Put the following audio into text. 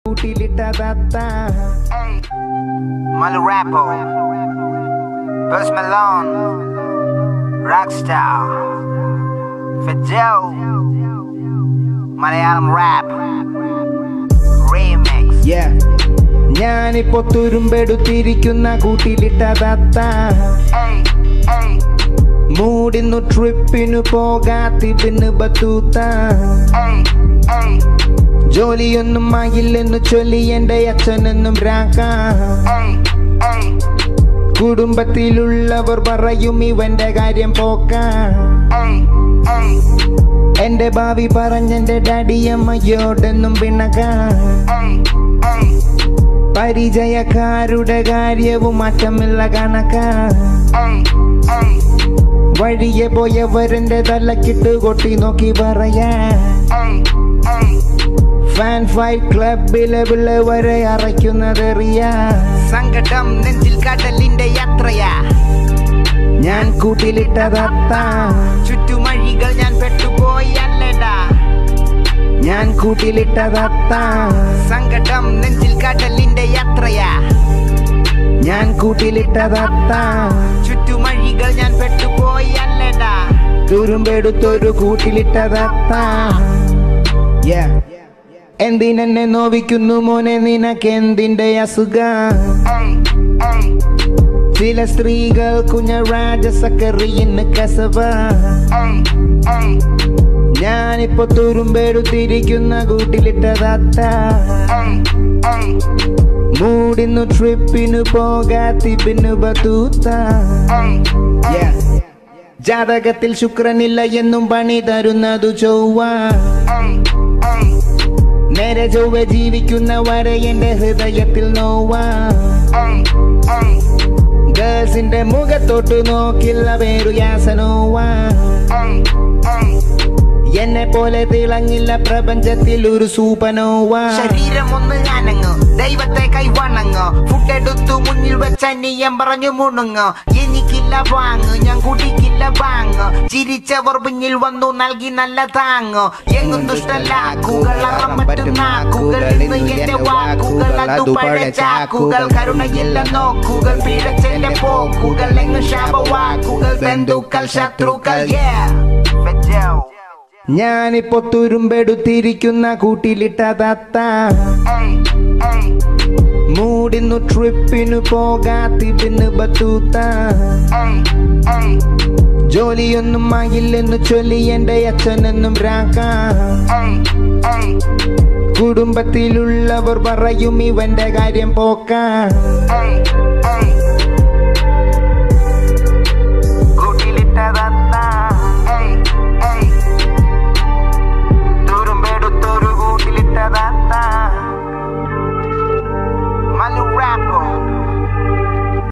കൂട്ടിലിട്ടതത്ത Malu Rappo, Post Malone, Rockstar, Fidel, Malayalam Rap, Remix. Yeah. ഞാനിപ്പോ തുരുമ്പെടുത്തിരിക്കുന്ന കൂട്ടിലിട്ടതത്ത Hey, hey, മൂടിന്നു ട്രിപ്പിനു പോകാത്തിബിന് ബത്തൂത്ത hey, hey, ജോലിയൊന്നും ആയില്ലെന്നു ചൊല്ലി എന്റെ അച്ഛനെന്നും രാക്ക hey, hey, കുടുംബത്തിലുള്ളവർ പറയും ഇവന്റെ കാര്യം പോക്ക hey, hey, എന്റെ ഭാവി പറഞ്ഞെന്റെ ഡാഡിയമ്മയോടെന്നും പിണക്ക hey, hey, പരിചയക്കാരുടെ കാര്യവും മാറ്റമില്ല കണക്ക hey, hey, വഴിയെ പോയവരെന്റെ തലക്കിട്ട് കൊട്ടി നോക്കി പറയാ hey, hey. ഫാൻ ഫൈറ്റ് ക്ലബിലെ പിള്ളവരെ അറയ്ക്കുന്നതെറിയാ സങ്കടം നെഞ്ചിൽ കടലിന്റെ യാത്രയാ ഞാൻ കൂട്ടിലിട്ടതത്ത ചുറ്റുമഴികൾ ഞാൻ പെട്ടുപോയല്ലടാ ഞാൻ കൂട്ടിലിട്ടതത്ത സങ്കടം നെഞ്ചിൽ കടലിന്റെ യാത്രയാ ഞാൻ കൂട്ടിലിട്ടതത്ത ചുറ്റുമഴികൾ ഞാൻ പെട്ടുപോയല്ലടാ തുരുമ്പെടുത്തൊരു കൂട്ടിലിട്ടതത്ത Yeah. എന്തിനെന്നെ നോവിക്കുന്നു മോനെ നിനക്കെന്തിന്റെ അസുഖ Hey, hey, ചില സ്ത്രീകൾ കുഞ്ഞ രാജസക്കറിയിന്ന് കസവ hey, hey, ഞാനിപ്പോ തുരുമ്പെടുത്തിരിക്കുന്ന കൂട്ടിലിട്ടതത്ത hey, hey, മൂടിന്നു ട്രിപ്പിനു പോകാത്തിപ്പിനു ബത്തൂത്ത hey, Yeah. ജാതകത്തിൽ ശുക്രനില്ല എന്നും പണി തരുന്നതു ചൊവ്വ hey, hey, നേരെ ചൊവ്വ ജീവിക്കുന്നവരെ എന്റെ ഹൃദയത്തിൽ നോവ hey, hey, ഗേൾസിന്റെ മുഖത്തോട്ട് നോക്കില്ല പേരു യാസനോവ hey, hey. എന്നെ പോലെ തിളങ്ങില്ല പ്രപഞ്ചത്തിൽ ഒരു സൂപ്പനോവ ശരീരം ഒന്ന് അനങ്ങ് ദൈവത്തെ കൈവണങ്ങ് ഫുഡ് എടുത്തു മുന്നിൽ വെച്ച നീയം പറഞ്ഞു മുണുങ്ങ് എനിക്കില്ല വാങ്ങ് ഞാൻ കുടിക്കില്ല വാങ്ങ് ചിരിച്ചവർ പിന്നിൽ വന്നു നൽകി നല്ല താങ്ങ് എങ്ങും ദുഷ്ടലാക്കുകൾ അറമറ്റു നാക്കുകൾ ഇന്ന് എന്റെ വാക്കുകൾ അതു പഴച്ചാക്കുകൾ കരുണയില്ല നോക്കുകൾ പിഴച്ചെന്റെ പോക്കുകൾ എങ്ങ് ശാപവാക്കുകൾ ബന്ധുക്കൾ ശത്രുക്കൾ yeah. Fidel. ഞാനിപ്പോ തുരുമ്പെടുത്തിരിക്കുന്ന കൂട്ടിലിട്ടതത്ത Hey, hey, മൂടിന്നു ട്രിപ്പിനു പോകാത്തിപ്പിന് ബത്തൂത്ത hey, hey, ജോലിയൊന്നും ആയില്ലെന്നു ചൊല്ലി എന്റെ അച്ഛനെന്നും രാക്ക hey, hey, കുടുംബത്തിലുള്ളവർ പറയും ഇവന്റെ കാര്യം പോക്ക hey, hey,